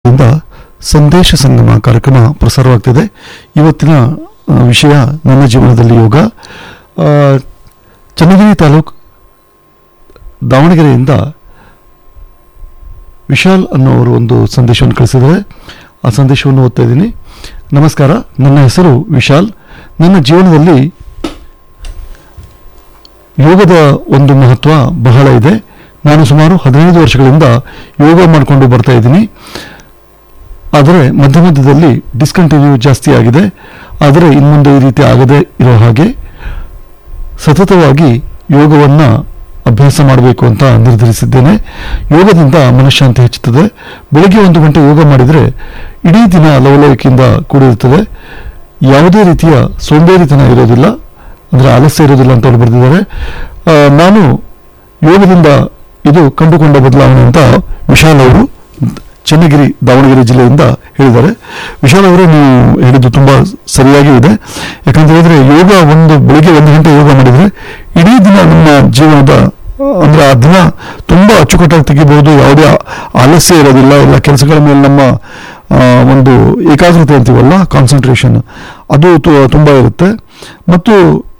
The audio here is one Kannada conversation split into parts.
ಇಂದ ಸಂದೇಶ ಸಂಗಮ ಕಾರ್ಯಕ್ರಮ ಪ್ರಸಾರವಾಗ್ತಿದೆ ಇವತ್ತಿನ ಆ, ವಿಷಯ ನನ್ನ ಜೀವನದಲ್ಲಿ ಯೋಗ ಆ, ಚನ್ನಗಿರಿ ತಾಲೂಕು ದಾವಣಗೆರೆಯಿಂದ ವಿಶಾಲ್ ಅನ್ನೋರು ಒಂದು ಸಂದೇಶವನ್ನು ಕಳಿಸಿದ್ದಾರೆ ಆ ಸಂದೇಶವನ್ನು ಓದ್ತಾ ಇದ್ದೀನಿ ನಮಸ್ಕಾರ ನನ್ನ ಹೆಸರು ವಿಶಾಲ್ ನನ್ನ ಜೀವನದಲ್ಲಿ ಯೋಗದ ಒಂದು ಮಹತ್ವ ಬಹಳ ಇದೆ ನಾನು ಸುಮಾರು ಹದಿನೈದು ವರ್ಷಗಳಿಂದ ಯೋಗ ಮಾಡಿಕೊಂಡು ಬರ್ತಾ ಇದ್ದೀನಿ ಆದರೆ ಮಧ್ಯ ಮಧ್ಯದಲ್ಲಿ ಡಿಸ್ಕಂಟಿನ್ಯೂ ಜಾಸ್ತಿ ಆಗಿದೆ ಆದರೆ ಇನ್ಮುಂದೆ ಈ ರೀತಿ ಆಗದೆ ಇರೋ ಹಾಗೆ ಸತತವಾಗಿ ಯೋಗವನ್ನು ಅಭ್ಯಾಸ ಮಾಡಬೇಕು ಅಂತ ನಿರ್ಧರಿಸಿದ್ದೇನೆ ಯೋಗದಿಂದ ಮನಃಶಾಂತಿ ಹೆಚ್ಚುತ್ತದೆ ಬೆಳಗ್ಗೆ ಒಂದು ಗಂಟೆ ಯೋಗ ಮಾಡಿದರೆ ಇಡೀ ದಿನ ಲವಲವಿಕೆಯಿಂದ ಕೂಡಿರುತ್ತದೆ ಯಾವುದೇ ರೀತಿಯ ಸೋಂಬೇರಿತನ ಇರೋದಿಲ್ಲ ಅಂದರೆ ಆಲಸ್ಯ ಇರೋದಿಲ್ಲ ಅಂತ ಅವರು ಬರೆದಿದ್ದಾರೆ ಆ, ನಾನು ಯೋಗದಿಂದ ಇದು ಕಂಡುಕೊಂಡ ಬದಲಾವಣೆ ಅಂತ ವಿಶಾಲ್ ಅವರು ಚನ್ನಗಿರಿ ದಾವಣಗೆರೆ ಜಿಲ್ಲೆಯಿಂದ ಹೇಳಿದ್ದಾರೆ ವಿಶಾಲ್ ಅವರು ನೀವು ಹೇಳಿದ್ದು ತುಂಬ ಸರಿಯಾಗಿ ಇದೆ ಯಾಕಂತ ಹೇಳಿದ್ರೆ ಯೋಗ ಒಂದು ಬೆಳಿಗ್ಗೆ ಒಂದು ಗಂಟೆ ಯೋಗ ಮಾಡಿದರೆ ಇಡೀ ದಿನ ನಮ್ಮ ಜೀವನದ ಅಂದ್ರೆ ಆ ದಿನ ತುಂಬಾ ಅಚ್ಚುಕಟ್ಟಾಗಿ ತೆಗಿಬಹುದು ಯಾವುದೇ ಆ- ಆಲಸ್ಯ ಇರೋದಿಲ್ಲ ಎಲ್ಲ ಕೆಲಸಗಳ ಮೇಲೆ ನಮ್ಮ ಆ, ಒಂದು ಏಕಾಗ್ರತೆ ಅಂತೀವಲ್ಲ ಕಾನ್ಸಂಟ್ರೇಷನ್ ಅದು ತು- ತುಂಬಾ ಇರುತ್ತೆ ಮತ್ತು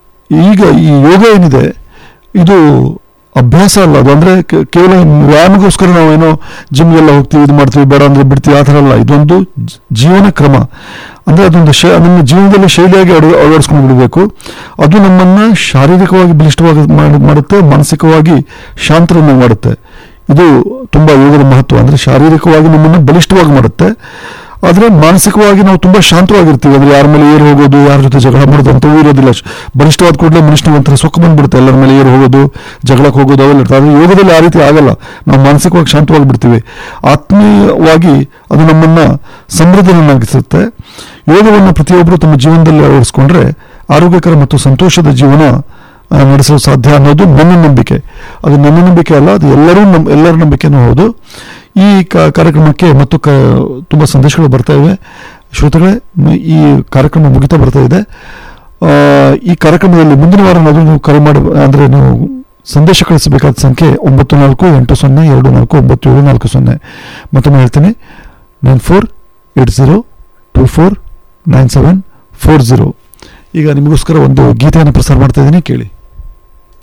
ಈಗ ಈ ಯೋಗ ಏನಿದೆ ಇದು ಅಭ್ಯಾಸ ಅಲ್ಲ ಅದು ಅಂದ್ರೆ ಕೆ- ಕೇವಲ ವ್ಯಾಯಾಮಗೋಸ್ಕರ ನಾವೇನೋ ಜಿಮ್ಗೆಲ್ಲ ಹೋಗ್ತೀವಿ ಇದು ಮಾಡ್ತೀವಿ ಬೇಡ ಅಂದ್ರೆ ಬಿಡ್ತೀವಿ ಆ ಥರ ಅಲ್ಲ ಇದೊಂದು ಜ- ಜೀವನ ಕ್ರಮ ಅಂದ್ರೆ ಅದೊಂದು ಶ ನಮ್ಮ ಜೀವನದಲ್ಲಿ ಶೈಲಿಯಾಗಿ ಅಳ ಅಳವಡಿಸ್ಕೊಂಡು ಬಿಡಬೇಕು ಅದು ನಮ್ಮನ್ನ ಶಾರೀರಿಕವಾಗಿ ಬಲಿಷ್ಠವಾಗಿ ಮಾಡ್- ಮಾಡುತ್ತೆ ಮಾನಸಿಕವಾಗಿ ಶಾಂತರನ್ನು ಮಾಡುತ್ತೆ ಇದು ತುಂಬಾ ಯೋಗದ ಮಹತ್ವ ಅಂದ್ರೆ ಶಾರೀರಿಕವಾಗಿ ನಮ್ಮನ್ನು ಬಲಿಷ್ಠವಾಗಿ ಮಾಡುತ್ತೆ ಆದರೆ ಮಾನಸಿಕವಾಗಿ ನಾವು ತುಂಬಾ ಶಾಂತವಾಗಿರ್ತೀವಿ ಅಂದ್ರೆ ಯಾರ ಮೇಲೆ ಏರು ಹೋಗೋದು ಯಾರ ಜೊತೆ ಜಗಳ ಮಾಡೋದು ಅಂತವೂ ಇರೋದಿಲ್ಲ ಶ್- ಬಲಿಷ್ಠವಾದ ಕೂಡಲೇ ಮನುಷ್ಯನ ಒಂಥರ ಸೊಕ್ಕ ಬಂದ್ಬಿಡುತ್ತೆ ಎಲ್ಲರ ಮೇಲೆ ಏರು ಹೋಗೋದು ಜಗಳಕ್ಕೆ ಹೋಗೋದು ಅವೆಲ್ಲ ಇರ್ತದೆ ಆದರೆ ಯೋಗದಲ್ಲಿ ಆ ರೀತಿ ಆಗಲ್ಲ ನಾವು ಮಾನಸಿಕವಾಗಿ ಶಾಂತವಾಗಿ ಬಿಡ್ತೀವಿ ಆತ್ಮೀಯವಾಗಿ ಅದು ನಮ್ಮನ್ನ ಸಮೃದ್ಧನನ್ನಾಗಿಸುತ್ತೆ ಯೋಗವನ್ನು ಪ್ರತಿಯೊಬ್ಬರು ತಮ್ಮ ಜೀವನದಲ್ಲಿ ಅಳವಡಿಸ್ಕೊಂಡ್ರೆ ಆರೋಗ್ಯಕರ ಮತ್ತು ಸಂತೋಷದ ಜೀವನ ಆ, ನಡೆಸಲು ಸಾಧ್ಯ ಅನ್ನೋದು ನನ್ನ ನಂಬಿಕೆ ಅದು ನನ್ನ ನಂಬಿಕೆ ಅಲ್ಲ ಅದು ಎಲ್ಲರೂ ನಮ್ ಎಲ್ಲರ ನಂಬಿಕೆನೂ ಹೌದು ಈ ಕ- ಕಾರ್ಯಕ್ರಮಕ್ಕೆ ಮತ್ತು ಕ ತುಂಬ ಸಂದೇಶಗಳು ಬರ್ತಾ ಇವೆ ಶ್ರೋತಗಳೇ ಮ- ಈ ಕಾರ್ಯಕ್ರಮ ಮುಗಿತಾ ಬರ್ತಾ ಇದೆ ಆ, ಈ ಕಾರ್ಯಕ್ರಮದಲ್ಲಿ ಮುಂದಿನ ವಾರ ಏನಾದರೂ ನೀವು ಕರೆ ಮಾಡಿ ಅಂದರೆ ನೀವು ಸಂದೇಶ ಕಳಿಸಬೇಕಾದ ಸಂಖ್ಯೆ ಒಂಬತ್ತು ನಾಲ್ಕು ಎಂಟು ಸೊನ್ನೆ ಎರಡು ನಾಲ್ಕು ಒಂಬತ್ತು ಏಳು ನಾಲ್ಕು ಸೊನ್ನೆ ಮತ್ತೊಮ್ಮೆ ಹೇಳ್ತೀನಿ nine four eight zero two four nine seven four zero ಈಗ ನಿಮಗೋಸ್ಕರ ಒಂದು ಗೀತೆಯನ್ನು ಪ್ರಸಾರ ಮಾಡ್ತಾ ಇದ್ದೀನಿ ಕೇಳಿ